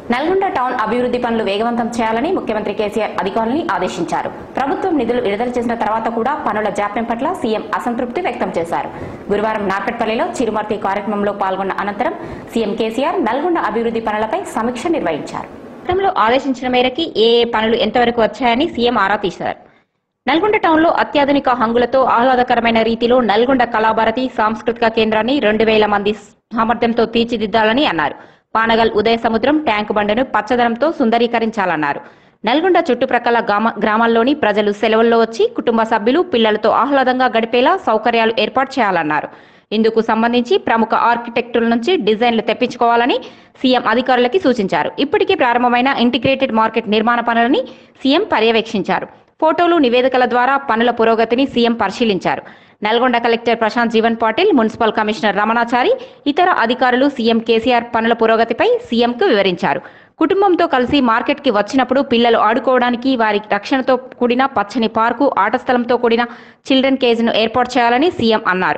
Nalgonda town అభివృద్ధి పనులు వేగవంతం చేయాలని ముఖ్యమంత్రి కేసీఆర్ అధికారులని ఆదేశించారు ప్రభుత్వం నిధులు విడుదల చేసిన తర్వాత కూడా పనుల జాప్యం పట్ల సీఎం అసంతృప్తి వ్యక్తం చేశారు గురువారం నార్కట్పల్లిలో చిరుమర్తి కార్యక్రమంలో పాల్గొన్న అనంతరం సీఎం కేసీఆర్ నల్గొండ అభివృద్ధి పనులపై సమీక్ష నిర్వహించారు గతంలో ఆదేశించిన మేరకి ఏ ఏ పనులు ఎంతవరకు వచ్చాయని సీఎం ఆరా తీశారు నల్గొండ టౌన్లో అత్యాధునిక హంగులతో ఆహ్లాదకరమైన రీతిలో నల్గొండ కళాభారతి సాంస్కృతిక కేంద్రాన్ని రెండు వేల మంది సామర్థ్యంతో తీర్చిదిద్దాలని అన్నారు పానగల్ ఉదయ సముద్రం ట్యాంక్ బండను పచ్చదనంతో సుందరీకరించాలన్నారు నల్గొండ చుట్టుప్రక్కల గ్రామ- గ్రామాల్లోని ప్రజలు సెలవుల్లో వచ్చి కుటుంబ సభ్యులు పిల్లలతో ఆహ్లాదంగా గడిపేలా సౌకర్యాలు ఏర్పాటు చేయాలన్నారు ఇందుకు సంబంధించి ప్రముఖ ఆర్కిటెక్టుల నుంచి డిజైన్లు తెప్పించుకోవాలని సీఎం అధికారులకి సూచించారు ఇప్పటికే ప్రారంభమైన ఇంటిగ్రేటెడ్ మార్కెట్ నిర్మాణ పనులని సీఎం పర్యవేక్షించారు ఫోటోలు నివేదికల ద్వారా పనుల పురోగతిని సీఎం పరిశీలించారు Nalgonda collector Prashant Jeevan Patil municipal commissioner Ramanachari ఇతర అధికారులు సీఎం కేసీఆర్ పనుల పురోగతిపై సీఎంకు వివరించారు కుటుంబంతో కలిసి మార్కెట్కి వచ్చినప్పుడు పిల్లలు ఆడుకోవడానికి వారి రక్షణతో కూడిన పచ్చని పార్కు ఆట స్థలంతో కూడిన చిల్డ్రన్ కేజ్ను ఏర్పాటు చేయాలని సీఎం అన్నారు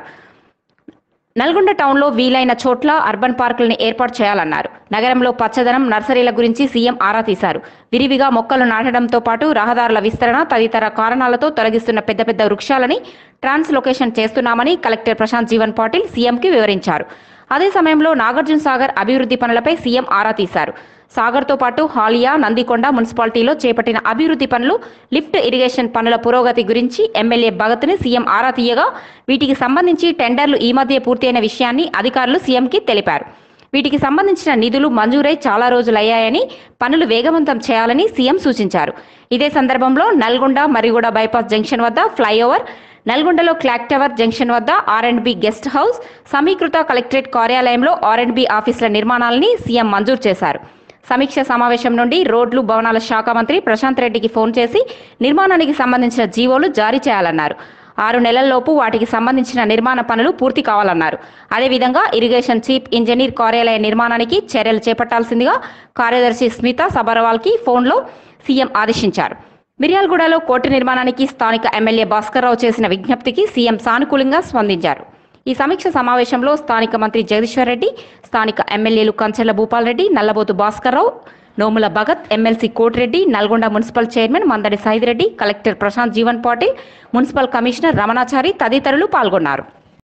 నల్గొండ టౌన్లో వీలైన చోట్ల అర్బన్ పార్కులను ఏర్పాటు చేయాలన్నారు నగరంలో పచ్చదనం నర్సరీల గురించి సీఎం ఆరా తీశారు విరివిగా మొక్కలు నాటడంతో పాటు రహదారుల విస్తరణ తదితర కారణాలతో తొలగిస్తున్న పెద్ద పెద్ద వృక్షాలని ట్రాన్స్ లొకేషన్ చేస్తున్నామని కలెక్టర్ ప్రశాంత్ జీవన్ పాటిల్ సీఎంకి వివరించారు అదే సమయంలో నాగార్జున సాగర్ అభివృద్ధి పనులపై సీఎం ఆరా తీశారు సాగర్తో పాటు హాలియా నందికొండ మున్సిపాలిటీలో చేపట్టిన అభివృద్ధి పనులు లిఫ్ట్ ఇరిగేషన్ పనుల పురోగతి గురించి ఎమ్మెల్యే భగత్ని సీఎం ఆరా తీయగా వీటికి సంబంధించి టెండర్లు ఈ మధ్య పూర్తయిన విషయాన్ని అధికారులు సీఎంకి తెలిపారు వీటికి సంబంధించిన నిధులు మంజూరై చాలా రోజులయ్యాయని పనులు వేగవంతం చేయాలని సీఎం సూచించారు ఇదే సందర్భంలో నల్గొండ మరిగూడ బైపాస్ జంక్షన్ వద్ద ఫ్లైఓవర్ నల్గొండలో క్లాక్ టవర్ జంక్షన్ వద్ద R and B guest house సమీకృత కలెక్టరేట్ కార్యాలయంలో ఆర్ అండ్ బి ఆఫీసుల నిర్మాణాలని సీఎం మంజూరు చేశారు సమీక్ష సమావేశం నుండి రోడ్లు భవనాల శాఖ మంత్రి ప్రశాంత్ రెడ్డికి ఫోన్ చేసి నిర్మాణానికి సంబంధించిన జీవోలు జారీ చేయాలన్నారు ఆరు నెలల్లోపు వాటికి సంబంధించిన నిర్మాణ పనులు పూర్తి కావాలన్నారు అదేవిధంగా ఇరిగేషన్ చీఫ్ ఇంజనీర్ కార్యాలయ నిర్మాణానికి చర్యలు చేపట్టాల్సిందిగా కార్యదర్శి స్మిత సబర్వాల్కి ఫోన్లో సీఎం ఆదేశించారు మిర్యాలగూడలో కోర్టు నిర్మాణానికి స్థానిక ఎమ్మెల్యే భాస్కర్రావు చేసిన విజ్ఞప్తికి సీఎం సానుకూలంగా స్పందించారు ఈ సమీక్ష సమావేశంలో స్థానిక మంత్రి జగదీశ్వర్ రెడ్డి స్థానిక MLAs Kanchala Bhupal Reddy Nallabothu Bhaskar Rao Nomula Bhagat MLC Koti Reddy Nalgonda municipal chairman Mandadi Sai Reddy collector Prashant Jeevan Patil municipal commissioner Ramanachari తదితరులు పాల్గొన్నారు